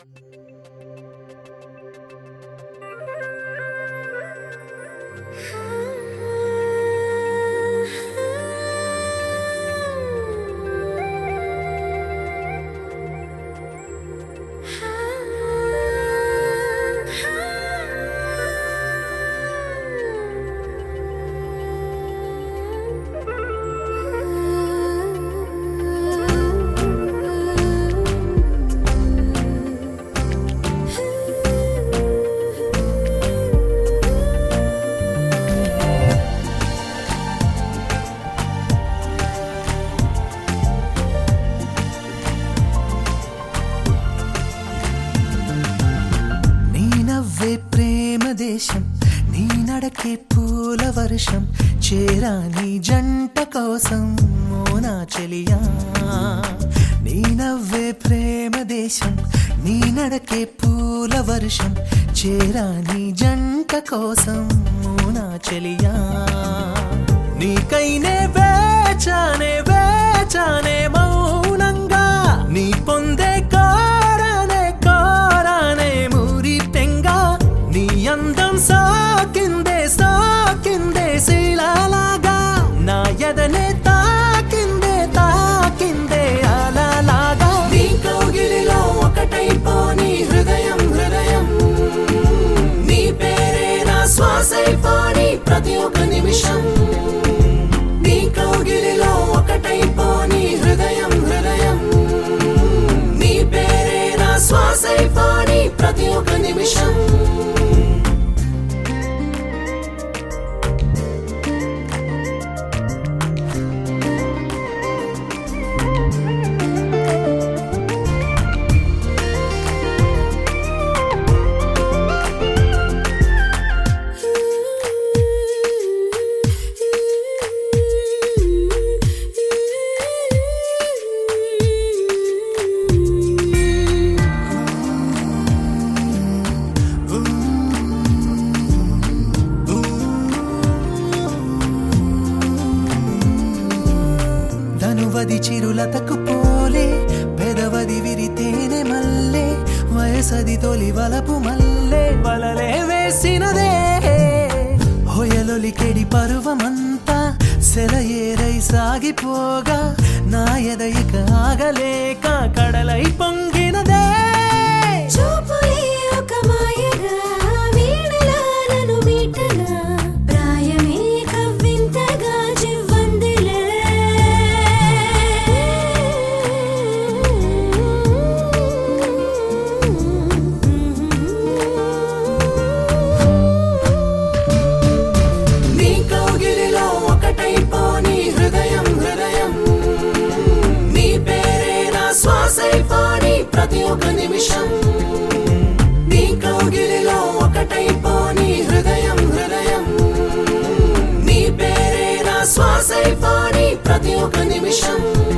నీ నవ్వే ప్రేమ దేశం నీ నడకే పూల వర్షం చేరా నీ జంట కోసం మోనా చెలియా నీ నవ్వే ప్రేమ దేశం నీ నడకే పూల వర్షం చేరా నీ జంట కోసం మోనా చెలియా నీకైనే వేచానే వేచానే మౌనంగా నీ పొందే కోరానే కోరానే మురి పెంగా నీ అందం సాకిందే సాకిందే శిలాలాగా నా ఎదనే తాకిందే తాకిందే అలలాగా నీ కౌగిలిలో ఒకటైపోని హృదయం హృదయం నీ పేరే నా శ్వాసైపోని ప్రతి ఒక్క నిమిషం నీ కౌగిలిలో ఒకటైపోని హృదయం హృదయం నీ పేరే నా శ్వాసైపోని ప్రతి ఒక్క నిమిషం ధనువది చిరులతకు పోలే పెదవది విరితేనే మల్లే వయసది తొలి వలపు మల్లే వలలే వేసినదే హొయలొలికెడి పరువమంతా సెలయేరై సాగిపోగా నా ఎదయిక ఆగలేక కడలై పొంగినదే చూపులే ఒక మాయగా వీణలా నన్ను మీటగా ప్రాయమే కవ్వింతగా చివ్వందిలే నీ కౌగిలిలో ఒకటైపోని హృదయం హృదయం నీ పేరే నా శ్వాసైపోని ప్రతి ఒక్క నిమిషం నీ కౌగిలిలో ఒకటైపోని హృదయం హృదయం నీ పేరే నా శ్వాసైపోని ప్రతి ఒక్క నిమిషం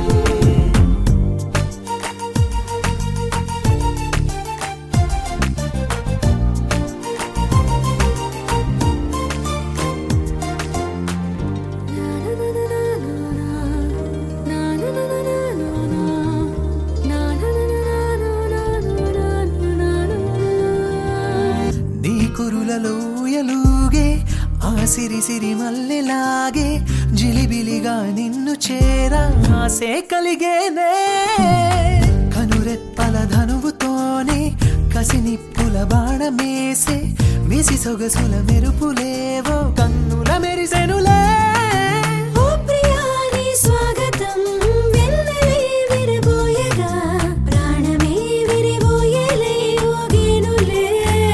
నీ కురులలో ఎలుగే ఆ సిరి సిరి మల్లెలాగే జిలిబిలిగా నిన్ను చేరా ఆసే కలిగేనే కనురెప్పల ధనువుతోనే కసి నిప్పుల బాణమేసే మిసి సొగసుల మెరుపులేవో కన్నుల మెరిసెనులే ఓ ప్రియా నీ స్వాగతం వెన్నెలే విరబోయగా ప్రాణమే విరిబోయలే ఊగేనులే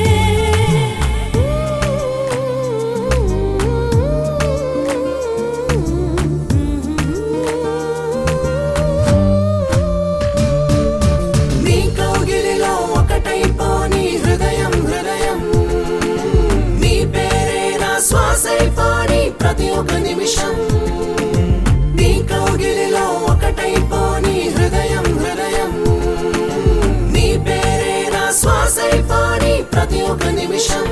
నీ కౌగిలిలో ఒకటైపోని హృదయం హృదయం నీ పేరే నా శ్వాసైపోని ప్రతి ఒక్క నిమిషం నీ కౌగిలిలో ఒకటైపోని హృదయం హృదయం నీ పేరే నా శ్వాసైపోని ప్రతి ఒక్క నిమిషం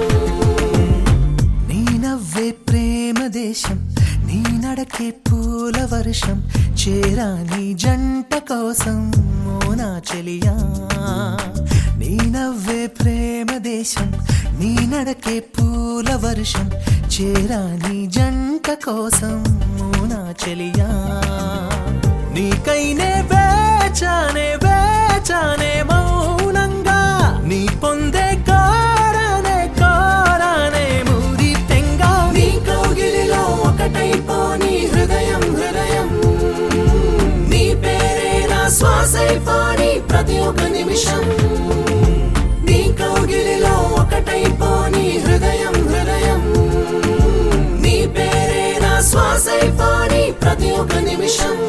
నీ నవ్వే ప్రేమ దేశం నీ నడకే పూల వర్షం చేరాని జంట కోసం ఓ నా చెలియా నీ నవ్వే ప్రేమ దేశం నీ నడకే పూల వర్షం చేరాని జంట కోసం ఓ నా చెలియా నీకైనే వేచానే వేచానే మౌనంగా నీ పొందే కోరానే కోరానే మూరి తెంగా నీ కౌగిలిలో ఒకటైపోని హృదయం హృదయం నీ పేరే నా శ్వాసైపోని ప్రతి ఒక్క నిమిషం నీ కౌగిలిలో ఒకటైపోని హృదయం హృదయం నీ పేరే నా శ్వాసైపోని ప్రతి ఒక్క నిమిషం